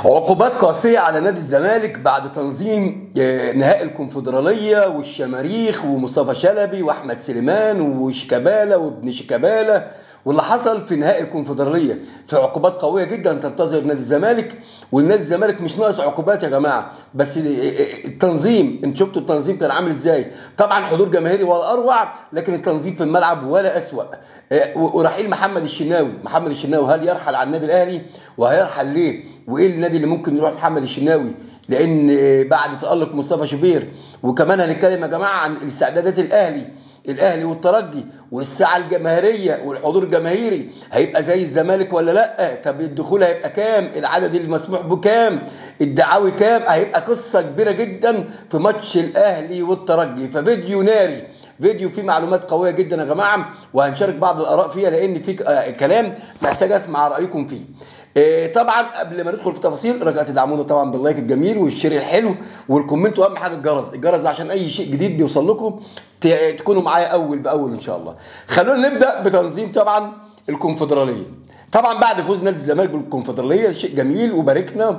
عقوبات قاسية على نادي الزمالك بعد تنظيم آه، نهائي الكونفدرالية والشماريخ ومصطفى شلبي وأحمد سليمان وشيكابالا وابن شيكابالا واللي حصل في نهائي الكونفدرالية في عقوبات قوية جدا تنتظر نادي الزمالك والنادي الزمالك مش ناقص عقوبات يا جماعة بس التنظيم انت شفتوا التنظيم كان عامل ازاي طبعا حضور جماهيري ولا اروع لكن التنظيم في الملعب ولا اسوأ آه، ورحيل محمد الشناوي محمد الشناوي هل يرحل عن النادي الاهلي وهيرحل ليه وايه النادي اللي ممكن يروح محمد الشناوي لان آه، بعد تالق مصطفى شوبير وكمان هنتكلم يا جماعه عن استعدادات الاهلي الاهلي والترجي والساعه الجماهيريه والحضور الجماهيري هيبقى زي الزمالك ولا لا طب الدخول هيبقى كام العدد المسموح بكام الدعاوي كام هيبقى قصه كبيره جدا في ماتش الاهلي والترجي ففيديو ناري فيديو فيه معلومات قويه جدا يا جماعه وهنشارك بعض الاراء فيها لان في آه، كلام محتاج اسمع رايكم فيه إيه طبعا قبل ما ندخل في تفاصيل رجاء تدعمونا طبعا باللايك الجميل والشير الحلو والكومنت واهم حاجه الجرس الجرس ده عشان اي شيء جديد بيوصل لكم ت- تكونوا معايا اول باول ان شاء الله خلونا نبدا بتنظيم طبعا الكونفدراليه طبعا بعد فوز نادي الزمالك بالكونفدراليه شيء جميل وباركنا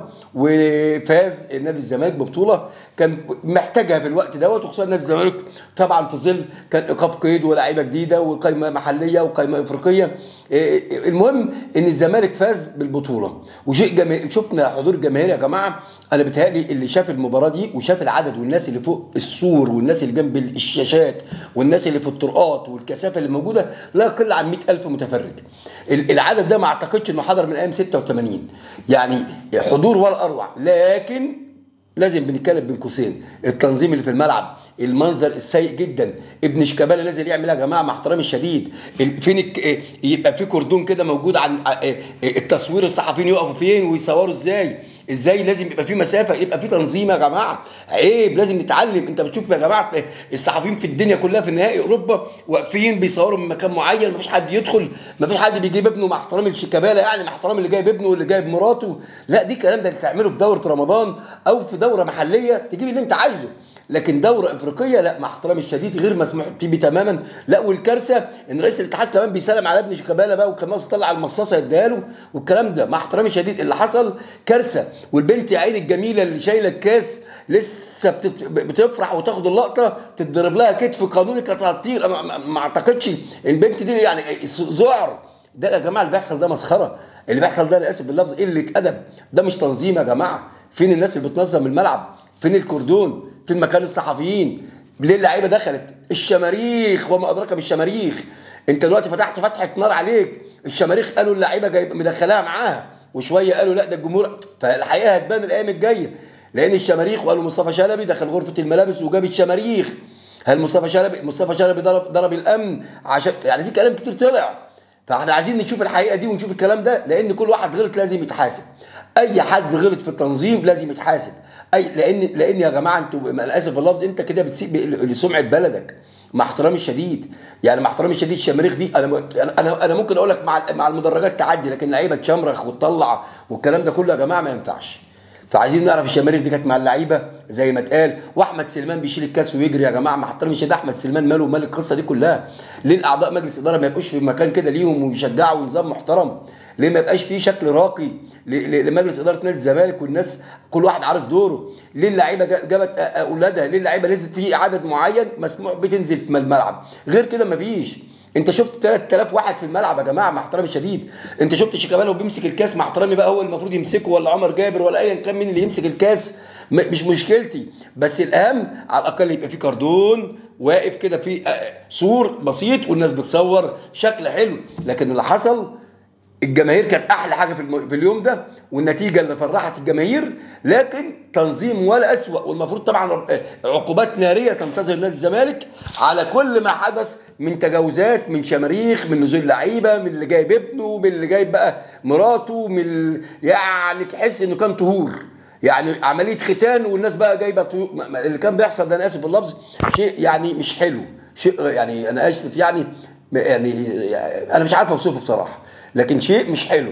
وفاز نادي الزمالك ببطوله كان محتاجها في الوقت دوت وخصوصا نادي الزمالك طبعا في ظل كان ايقاف قيد ولاعيبه جديده وقائمه محليه وقائمه افريقيه إيه، المهم ان الزمالك فاز بالبطوله وشيء جميل شفنا حضور جماهيري يا جماعه انا بيتهيألي اللي شاف المباراه دي وشاف العدد والناس اللي فوق السور والناس اللي جنب الشاشات والناس اللي في الطرقات والكثافه اللي موجوده لا يقل عن 100000 متفرج ال- العدد ده ما اعتقدش انه حضر من ايام 86 يعني حضور ولا اروع لكن لازم بنتكلم بين قوسين التنظيم اللي في الملعب المنظر السيء جدا ابن شيكابالا نازل يعمل إيه يا جماعه مع احترامي الشديد ال- فين الك... إيه، يبقى في كردون كده موجود عن ع- إيه، إيه، التصوير الصحفيين يقفوا فين ويصوروا ازاي ازاي لازم يبقى في مسافه يبقى في تنظيم يا جماعه عيب لازم نتعلم انت بتشوف يا جماعه إيه، الصحفيين في الدنيا كلها في نهائي اوروبا واقفين بيصوروا من مكان معين مفيش حد يدخل مفيش حد بيجيب ابنه مع احترامي لشيكابالا يعني مع احترامي اللي جايب ابنه واللي جايب مراته لا دي الكلام ده تعمله في دوره رمضان او في دوره محليه تجيب اللي انت عايزه لكن دوره افريقيه لا مع احترامي الشديد غير مسموح به تماما لا والكارثه ان رئيس الاتحاد كمان بيسلم على ابن شيكابالا بقى وكان ناقص يطلع المصاصه يديها له والكلام ده مع احترامي الشديد اللي حصل كارثه والبنت يا عيني الجميله اللي شايله الكاس لسه بتت- بتفرح وتاخد اللقطه تتضرب لها كتف قانوني كانت هتطير انا ما- ما اعتقدش البنت دي يعني ذعر ده يا جماعه اللي بيحصل ده مسخره اللي بيحصل ده انا اسف باللفظ قله ادب ده مش تنظيم يا جماعه فين الناس اللي بتنظم الملعب فين الكردون فين مكان الصحفيين ليه اللعيبه دخلت الشماريخ وما ادراك بالشماريخ انت دلوقتي فتحت فتحه نار عليك الشماريخ قالوا اللعيبه جايب مدخلاها معاها وشويه قالوا لا ده الجمهور فالحقيقه هتبان الايام الجايه لان الشماريخ وقالوا مصطفى شلبي دخل غرفه الملابس وجاب الشماريخ هل مصطفى شلبي مصطفى شلبي ضرب ضرب الامن عشان يعني في كلام كتير طلع فاحنا عايزين نشوف الحقيقه دي ونشوف الكلام ده لان كل واحد غلط لازم يتحاسب اي حد غلط في التنظيم لازم يتحاسب اي لان لان يا جماعه انتوا انا اسف باللفظ انت كده بتسيء ب- لسمعه بلدك مع احترامي الشديد يعني مع احترامي الشديد الشماريخ دي انا انا انا ممكن اقول لك مع مع المدرجات تعدي لكن لعيبه تشمرخ وتطلع والكلام ده كله يا جماعه ما ينفعش فعايزين نعرف الشماريخ دي كانت مع اللعيبه زي ما اتقال واحمد سليمان بيشيل الكاس ويجري يا جماعه مع احترامي الشديد احمد سليمان ماله ومال القصه دي كلها ليه الاعضاء مجلس الاداره ما يبقوش في مكان كده ليهم ويشجعوا ونظام محترم ليه ما يبقاش فيه شكل راقي ل- ل- لمجلس اداره نادي الزمالك والناس كل واحد عارف دوره ليه اللعيبه جا- جابت أ- اولادها ليه اللعيبه نزلت في عدد معين مسموح بتنزل في الملعب غير كده مفيش انت شفت 3000 واحد في الملعب يا جماعه مع احترامي الشديد انت شفت شيكابالا وبيمسك الكاس مع احترامي بقى هو المفروض يمسكه ولا عمر جابر ولا ايا كان مين اللي يمسك الكاس م- مش مشكلتي بس الاهم على الاقل يبقى في كاردون واقف كده في آه، سور بسيط والناس بتصور شكل حلو لكن اللي حصل الجماهير كانت احلى حاجه في, الم... في اليوم ده والنتيجه اللي فرحت الجماهير لكن تنظيم ولا اسوا والمفروض طبعا رب- آه، عقوبات ناريه تنتظر نادي الزمالك على كل ما حدث من تجاوزات من شماريخ من نزول لعيبه من اللي جايب ابنه من اللي جايب بقى مراته من ال... يعني تحس انه كان طهور يعني عمليه ختان والناس بقى جايبه طيور ما- ما- اللي كان بيحصل ده انا اسف باللفظ شيء يعني مش حلو شيء يعني انا اسف يعني يعني انا مش عارف اوصفه بصراحه لكن شيء مش حلو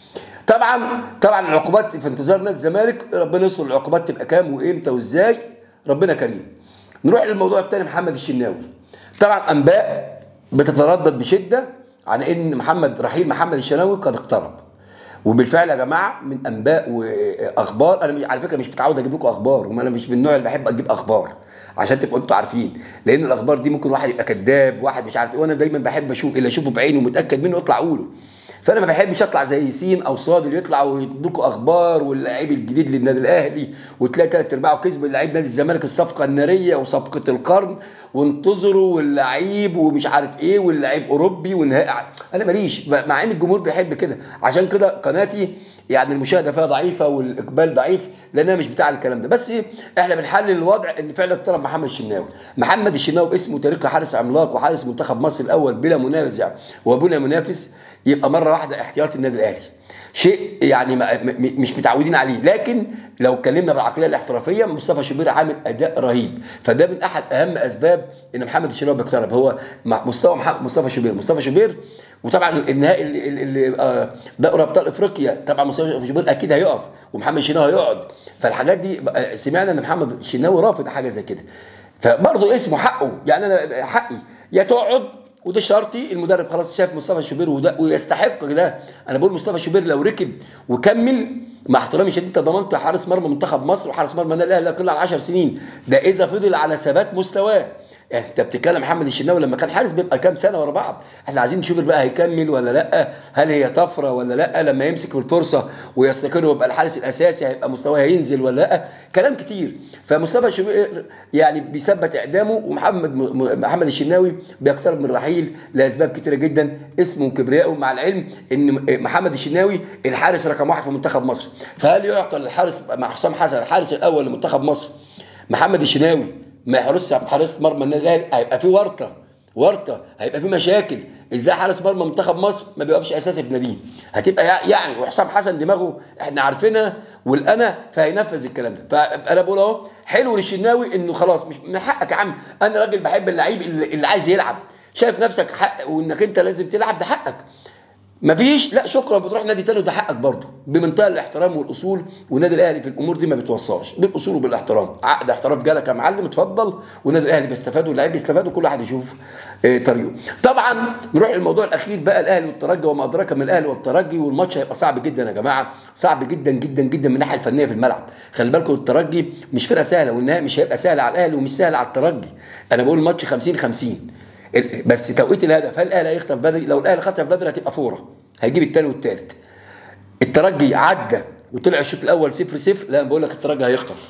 طبعا طبعا العقوبات في انتظار نادي الزمالك ربنا يستر العقوبات تبقى كام وامتى وازاي ربنا كريم نروح للموضوع الثاني محمد الشناوي طبعا انباء بتتردد بشده عن ان محمد رحيل محمد الشناوي قد اقترب وبالفعل يا جماعه من انباء واخبار انا مش على فكره مش متعود اجيب لكم اخبار وما انا مش من النوع اللي بحب اجيب اخبار عشان تبقوا انتوا عارفين لان الاخبار دي ممكن واحد يبقى كذاب واحد مش عارف ايه وانا دايما بحب اشوف اللي اشوفه بعيني ومتاكد منه اطلع اقوله فانا ما بحبش اطلع زي سين او صاد اللي يطلعوا ويدوكوا اخبار واللعيب الجديد للنادي الاهلي وتلاقي ثلاث ارباعه كسب لعيب نادي الزمالك الصفقه الناريه وصفقه القرن وانتظروا واللعيب ومش عارف ايه واللعيب اوروبي ونهائي انا ماليش مع ان الجمهور بيحب كده عشان كده قناتي يعني المشاهده فيها ضعيفه والاقبال ضعيف لان انا مش بتاع الكلام ده بس احنا بنحلل الوضع ان فعلا اقترب محمد الشناوي محمد الشناوي باسمه تاريخه حارس عملاق وحارس منتخب مصر الاول بلا منازع وبلا منافس يبقى مره واحده احتياطي النادي الاهلي شيء يعني مش متعودين عليه لكن لو اتكلمنا بالعقليه الاحترافيه مصطفى شوبير عامل اداء رهيب فده من احد اهم اسباب ان محمد الشناوي بيقترب هو مستوى مصطفى شوبير مصطفى شوبير وطبعا النهائي اللي, اللي دوري ابطال افريقيا طبعا مصطفى شوبير اكيد هيقف ومحمد الشناوي هيقعد فالحاجات دي سمعنا ان محمد الشناوي رافض حاجه زي كده فبرضه اسمه حقه يعني انا حقي يا تقعد وده شرطي المدرب خلاص شاف مصطفى شوبير وده ويستحق ده انا بقول مصطفى شوبير لو ركب وكمل مع احترامي شديد انت ضمنت حارس مرمى منتخب مصر وحارس مرمى النادي الاهلي لا يقل عن 10 سنين ده اذا فضل على ثبات مستواه يعني انت بتتكلم محمد الشناوي لما كان حارس بيبقى كام سنه ورا بعض احنا عايزين نشوف بقى هيكمل ولا لا هل هي طفره ولا لا لما يمسك في الفرصه ويستقر ويبقى الحارس الاساسي هيبقى مستواه هينزل ولا لا كلام كتير فمصطفى شوبير يعني بيثبت اعدامه ومحمد محمد الشناوي بيقترب من الرحيل لاسباب كتيره جدا اسمه وكبريائه مع العلم ان محمد الشناوي الحارس رقم واحد في منتخب مصر فهل يعقل الحارس مع حسام حسن الحارس الاول لمنتخب مصر محمد الشناوي ما يحرسش حارس مرمى النادي الاهلي هيبقى في ورطه ورطه هيبقى في مشاكل ازاي حارس مرمى منتخب مصر ما بيقفش اساسي في ناديه هتبقى يعني وحسام حسن دماغه احنا عارفينها والانا فهينفذ الكلام ده فانا بقول اهو حلو للشناوي انه خلاص مش من حقك يا عم انا راجل بحب اللعيب اللي, اللي عايز يلعب شايف نفسك حق وانك انت لازم تلعب ده حقك مفيش لا شكرا بتروح نادي تاني وده حقك برضه بمنتهى الاحترام والاصول والنادي الاهلي في الامور دي ما بتوصاش بالاصول وبالاحترام عقد احتراف جالك يا معلم اتفضل والنادي الاهلي بيستفاد واللاعب بيستفاد وكل واحد يشوف اه طريقه طبعا نروح للموضوع الاخير بقى الاهلي والترجي وما ادراك من الاهلي والترجي والماتش هيبقى صعب جدا يا جماعه صعب جدا جدا جدا من الناحيه الفنيه في الملعب خلي بالكم الترجي مش فرقه سهله والنهائي مش هيبقى سهل على الاهلي ومش سهل على الترجي انا بقول الماتش 50 50 بس توقيت الهدف هل الاهلي هيخطف بدري لو الاهلي خطف بدري هتبقى فوره هيجيب الثاني والثالث الترجي عدى وطلع الشوط الاول 0 0 لا بقول لك الترجي هيخطف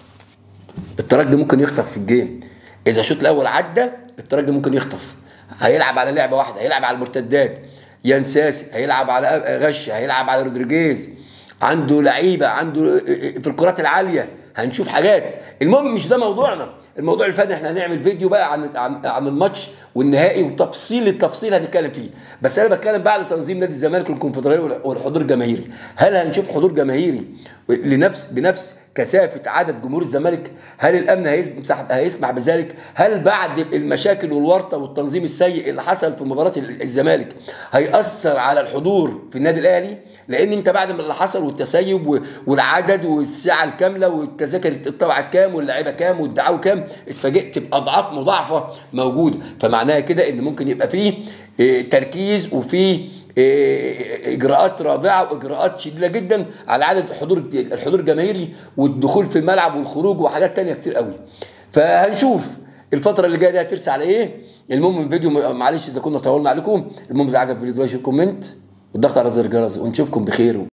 الترجي ممكن يخطف في الجيم اذا الشوط الاول عدى الترجي ممكن يخطف هيلعب على لعبه واحده هيلعب على المرتدات ينساسي هيلعب على غش هيلعب على رودريجيز عنده لعيبه عنده في الكرات العاليه هنشوف حاجات المهم مش ده موضوعنا الموضوع الفني احنا هنعمل فيديو بقى عن عن, عن الماتش والنهائي وتفصيل التفصيل هنتكلم فيه بس انا بتكلم بعد تنظيم نادي الزمالك للكونفدراليه والحضور الجماهيري هل هنشوف حضور جماهيري لنفس بنفس كثافه عدد جمهور الزمالك هل الامن هيسمح هيسمح بذلك هل بعد المشاكل والورطه والتنظيم السيء اللي حصل في مباراه الزمالك هياثر على الحضور في النادي الاهلي لان انت بعد ما اللي حصل والتسيب والعدد والساعه الكامله والتذاكر الطبعه كام واللعيبه كام والدعاوى كام اتفاجئت باضعاف مضاعفه موجوده فمعناها كده ان ممكن يبقى فيه تركيز وفيه اجراءات رادعه واجراءات شديده جدا على عدد الحضور الحضور الجماهيري والدخول في الملعب والخروج وحاجات تانية كتير قوي فهنشوف الفترة اللي جاية دي هترسى على ايه؟ المهم الفيديو معلش اذا كنا طولنا عليكم، المهم اذا عجب الفيديو لايك كومنت والضغط على زر الجرس ونشوفكم بخير